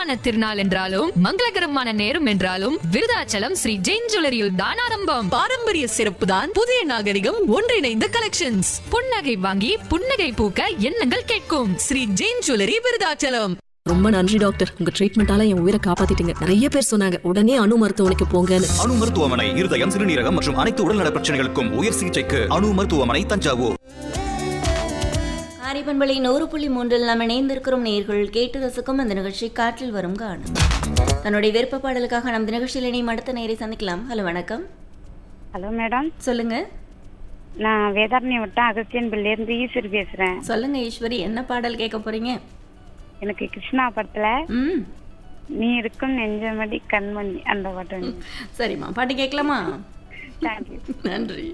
சுபமான திருநாள் என்றாலும் மங்களகரமான நேரம் என்றாலும் விருதாச்சலம் ஸ்ரீ ஜெயின் ஜுவல்லரியில் தான் ஆரம்பம் பாரம்பரிய சிறப்பு தான் புதிய நாகரிகம் ஒன்றிணைந்த கலெக்ஷன்ஸ் புன்னகை வாங்கி புன்னகை பூக்க எண்ணங்கள் கேட்கும் ஸ்ரீ ஜெயின் ஜுவல்லரி விருதாச்சலம் ரொம்ப நன்றி டாக்டர் உங்க ட்ரீட்மெண்டால என் உயிரை காப்பாத்திட்டீங்க நிறைய பேர் சொன்னாங்க உடனே அணு மருத்துவமனைக்கு போங்கன்னு அணு மருத்துவமனை இருதயம் சிறுநீரகம் மற்றும் அனைத்து உடல்நல பிரச்சனைகளுக்கும் உயர் சிகிச்சைக்கு அணு மருத்துவமனை தஞ்சாவூர் ஆரிப்பண்பளி நூறு புள்ளி மூன்றில் நாம் இணைந்திருக்கிறோம் நேர்கள் கேட்டு ரசிக்கும் அந்த நிகழ்ச்சி காற்றில் வரும் காணும் தன்னுடைய விருப்ப பாடலுக்காக நம் நிகழ்ச்சியில் இணையும் அடுத்த நேரை சந்திக்கலாம் ஹலோ வணக்கம் ஹலோ மேடம் சொல்லுங்க நான் வேதாரண்யம் வட்டம் அகஸ்தியன் பிள்ளையிருந்து ஈஸ்வரி பேசுறேன் சொல்லுங்க ஈஸ்வரி என்ன பாடல் கேட்க போறீங்க எனக்கு கிருஷ்ணா படத்துல ம் நீ இருக்கும் நெஞ்சமடி கண்மணி அந்த பாட்டு சரிம்மா பாட்டு கேட்கலாமா தேங்க்யூ நன்றி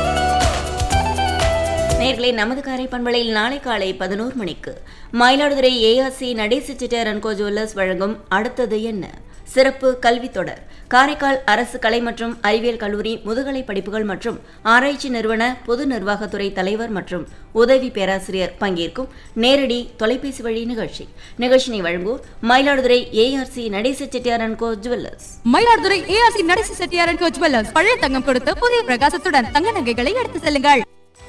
நேர்களை நமது காரை பண்பலையில் நாளை காலை பதினோரு மணிக்கு Mayiladuthurai A R C Natesa Chettiar and co jewellers வழங்கும் அடுத்தது என்ன சிறப்பு கல்வி தொடர் காரைக்கால் அரசு கலை மற்றும் அறிவியல் கல்லூரி முதுகலை படிப்புகள் மற்றும் ஆராய்ச்சி நிறுவன பொது நிர்வாகத்துறை தலைவர் மற்றும் உதவி பேராசிரியர் பங்கேற்கும் நேரடி தொலைபேசி வழி நிகழ்ச்சி நிகழ்ச்சினை வழங்குவோர் Mayiladuthurai A R C Natesa Chettiar and co jewellers Mayiladuthurai A R C Natesa செட்டியாரன் கோச் ஜுவல்லர்ஸ் பழைய தங்கம் கொடுத்து புதிய பிரகாசத்துடன் தங்க நகைகளை எடுத்து செல்லுங்கள்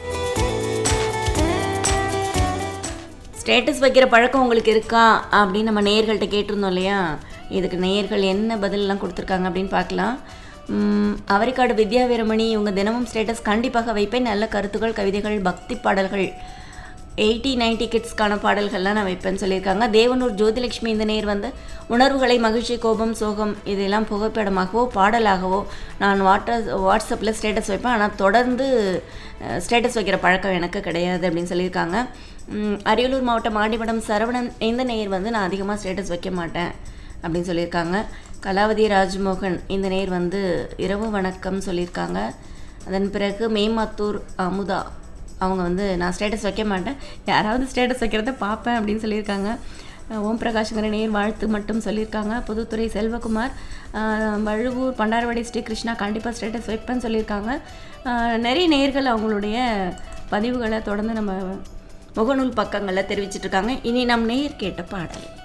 ஸ்டேட்டஸ் வைக்கிற பழக்கம் உங்களுக்கு இருக்கா அப்படின்னு நம்ம நேயர்கள்ட்ட கேட்டிருந்தோம் இல்லையா இதுக்கு நேயர்கள் என்ன பதிலெலாம் கொடுத்துருக்காங்க அப்படின்னு பார்க்கலாம் உம், அவரைக்காடு வித்யா வீரமணி இவங்க தினமும் ஸ்டேட்டஸ் கண்டிப்பாக வைப்பேன் நல்ல கருத்துக்கள் கவிதைகள் பக்தி பாடல்கள் எயிட்டி நைன்டி கிட்ஸ்க்கான பாடல்கள்லாம் நான் வைப்பேன்னு சொல்லியிருக்காங்க தேவனூர் ஜோதிலட்சுமி இந்த நேர் வந்து உணர்வுகளை மகிழ்ச்சி கோபம் சோகம் இதெல்லாம் புகைப்படமாகவோ பாடலாகவோ நான் வாட்டர் வாட்ஸ்அப்பில் ஸ்டேட்டஸ் வைப்பேன் ஆனால் தொடர்ந்து ஸ்டேட்டஸ் வைக்கிற பழக்கம் எனக்கு கிடையாது அப்படின்னு சொல்லியிருக்காங்க உம், அரியலூர் மாவட்டம் ஆண்டிமடம் சரவணன் இந்த நேர் வந்து நான் அதிகமாக ஸ்டேட்டஸ் வைக்க மாட்டேன் அப்படின்னு சொல்லியிருக்காங்க கலாவதி ராஜ்மோகன் இந்த நேர் வந்து இரவு வணக்கம் சொல்லியிருக்காங்க அதன் பிறகு மேமாத்தூர் அமுதா அவங்க வந்து நான் ஸ்டேட்டஸ் வைக்க மாட்டேன் யாராவது ஸ்டேட்டஸ் வைக்கிறத பார்ப்பேன் அப்படின்னு சொல்லியிருக்காங்க அஹ் ஓம் பிரகாஷ்ங்கிற நேர் வாழ்த்து மட்டும் சொல்லியிருக்காங்க புதுத்துறை செல்வகுமார் அஹ் வழுவூர் பண்டாரவாடி ஸ்ரீ கிருஷ்ணா கண்டிப்பாக ஸ்டேட்டஸ் வைப்பேன்னு சொல்லியிருக்காங்க அஹ் நிறைய நேர்கள் அவங்களுடைய பதிவுகளை தொடர்ந்து நம்ம முகநூல் பக்கங்களில் தெரிவிச்சிட்டு இருக்காங்க இனி நம் நேர் கேட்ட பாடல்